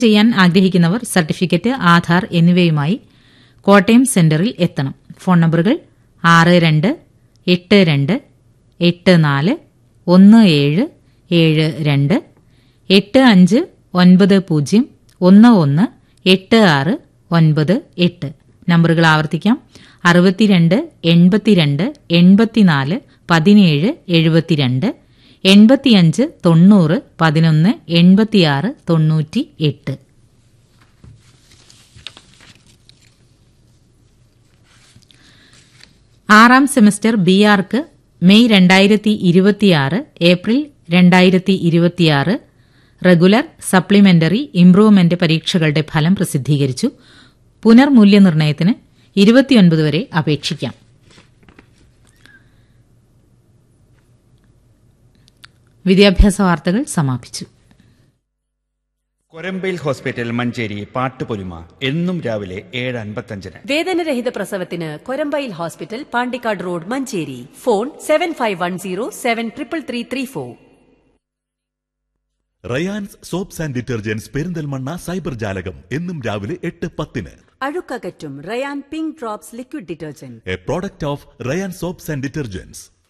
ചെയ്യാൻ ആഗ്രഹിക്കുന്നവർ സർട്ടിഫിക്കറ്റ് ആധാർ എന്നിവയുമായി കോട്ടയം സെന്ററിൽ എത്തണം ഫോൺ നമ്പറുകൾ ആറ് രണ്ട് എട്ട് രണ്ട് എട്ട് നാല് ഒന്ന് ഏഴ് ഏഴ് രണ്ട് എട്ട് അഞ്ച് ഒൻപത് പൂജ്യം ഒന്ന് ഒന്ന് എട്ട് ആറ് ഒൻപത് എട്ട് നമ്പറുകൾ ആവർത്തിക്കാം അറുപത്തിരണ്ട് എൺപത്തിരണ്ട് എൺപത്തിനാല് പതിനേഴ് എഴുപത്തിരണ്ട് എൺപത്തിയഞ്ച് തൊണ്ണൂറ് പതിനൊന്ന് എൺപത്തിയാറ് തൊണ്ണൂറ്റി എട്ട് ആറാം സെമസ്റ്റർ ബി ആർക്ക് മെയ് രണ്ടായിരത്തി ഇരുപത്തിയാറ് ഏപ്രിൽ രണ്ടായിരത്തി ഇരുപത്തിയാറ് റെഗുലർ സപ്ലിമെന്ററി ഇംപ്രൂവ്മെന്റ് പരീക്ഷകളുടെ ഫലം പ്രസിദ്ധീകരിച്ചു പുനർമൂല്യനിർണ്ണയത്തിന് ഇരുപത്തിയൊൻപത് വരെ അപേക്ഷിക്കാം വിദ്യാഭ്യാസ വാർത്തകൾ സമാപിച്ചു കൊരമ്പയിൽ ഹോസ്പിറ്റൽ മഞ്ചേരി പാട്ടുപൊലിമ എന്നും രാവിലെ ഏഴ് അൻപത്തഞ്ചിന് വേദനരഹിത പ്രസവത്തിന് Korambayil hospital Pandikkad road Manjeri phone seven five one zero seven triple three three four Rayan's soaps and detergents Perinthalmanna cyber ജാലകം എന്നും രാവിലെ എട്ട് പത്തിന് അഴുക്കകറ്റും Rayan pink drops liquid detergent a product of Rayan soaps and detergents